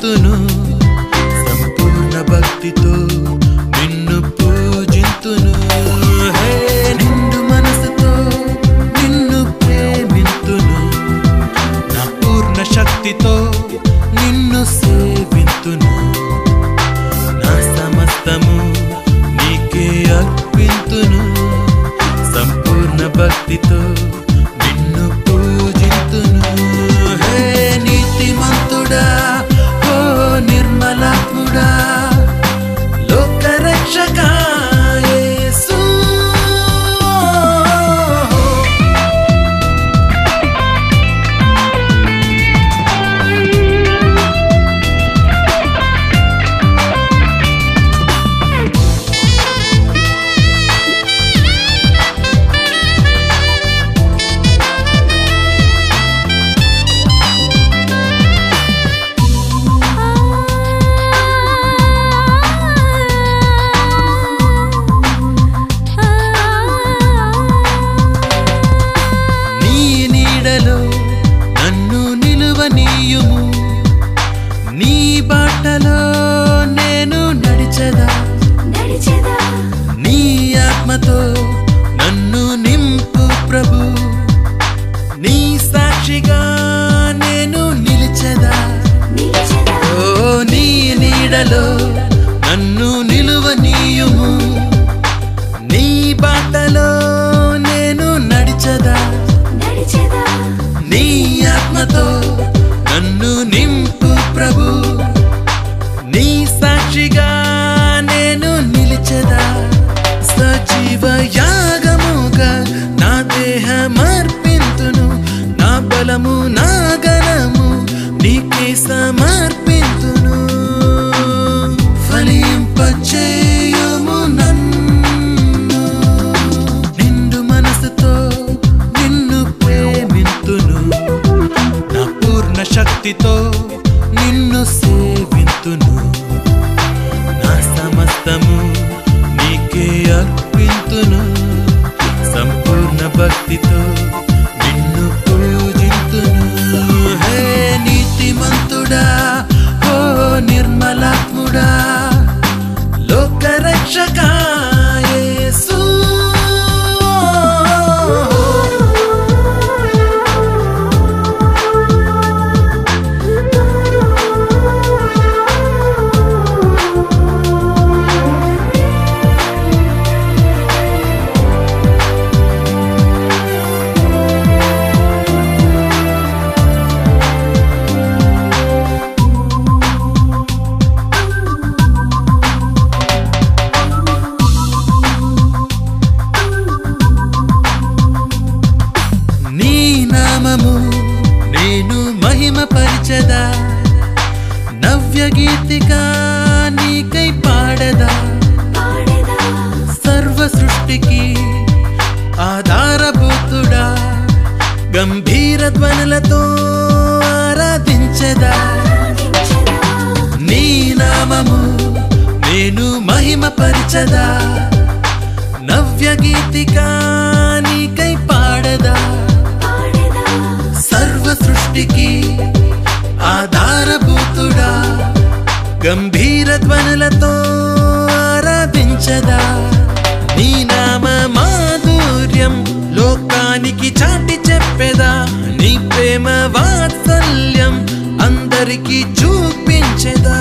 స్థుతింతును సంపూర్ణ భక్తితో నిన్ను పూజింతును హే నిండు మనసుతో నిన్ను ప్రేమింతును నా పూర్ణ శక్తితో నిన్ను సేవింతును నా సమస్తము నీకే అర్పింతును సంపూర్ణ భక్తితో నిన్ను పూజింతును హే నీతిమంతుడా ఓ నిర్మలాత్ముడా లోకరక్షకా యేసు నీ నీడలో నన్ను నిలువనీయుము నీ బాటలో నేను నడిచదా నడిచెదా నీ ఆత్మతో నన్ను నింపు ప్రభు నీ సాక్షిగా నేను నిలిచదా నిలిచెదా ఓ నీ నీడలో నన్ను నిలువనీయుము నీ బాటలో నేను నడిచదా నడిచెదా నీ ఆత్మతో నన్ను నింపు ప్రభు నీ సాక్షిగా నేను నిలిచదా సజీవ యాగముగా నా దేహమర్పింతును నా బలము నా గణము నీకే సమర్పింతును ఫలింపచేయుము నన్ను నిండు మనసుతో నిన్ను ప్రేమింతును నా పూర్ణ శక్తితో నిన్ను సేవింతును నా సమస్తము నీకే అర్పింతును సంపూర్ణ భక్తితో నిన్ను పూజింతును హే నీతిమంతుడా ఓ నిర్మలాత్ముడా లోకరక్షకా యేసు నీ నామము నేను మహిమ పరిచదా నవ్య గీతిగా నీకై పాడదా పాడెదా సర్వ సృష్టికి ఆధారభూతుడా గంభీర ధ్వనులతో ఆరాధించదా ఆరాధించెదా నీ నామము నేను మహిమ పరిచదా నవ్య గీతిగా నీకై పాడదా పాడెదా సర్వ సృష్టికి ఆధారభూతుడా గంభీర ధ్వనులతో ఆరాధించదా నీ నామ మాధుర్యం లోకానికి చాటి చెప్పెదా నీ ప్రేమ వాత్సల్యం అందరికీ చూపించెదా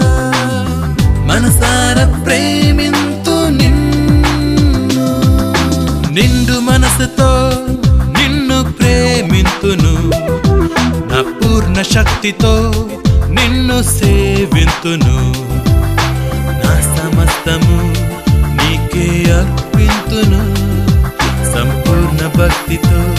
మనసార ప్రేమింతు నిన్ను నిండు మనసుతో నిన్ను ప్రేమింతును నా పూర్ణ శక్తితో నిన్ను సేవింతును నా సమస్తము నీకే అర్పింతును సంపూర్ణ భక్తితో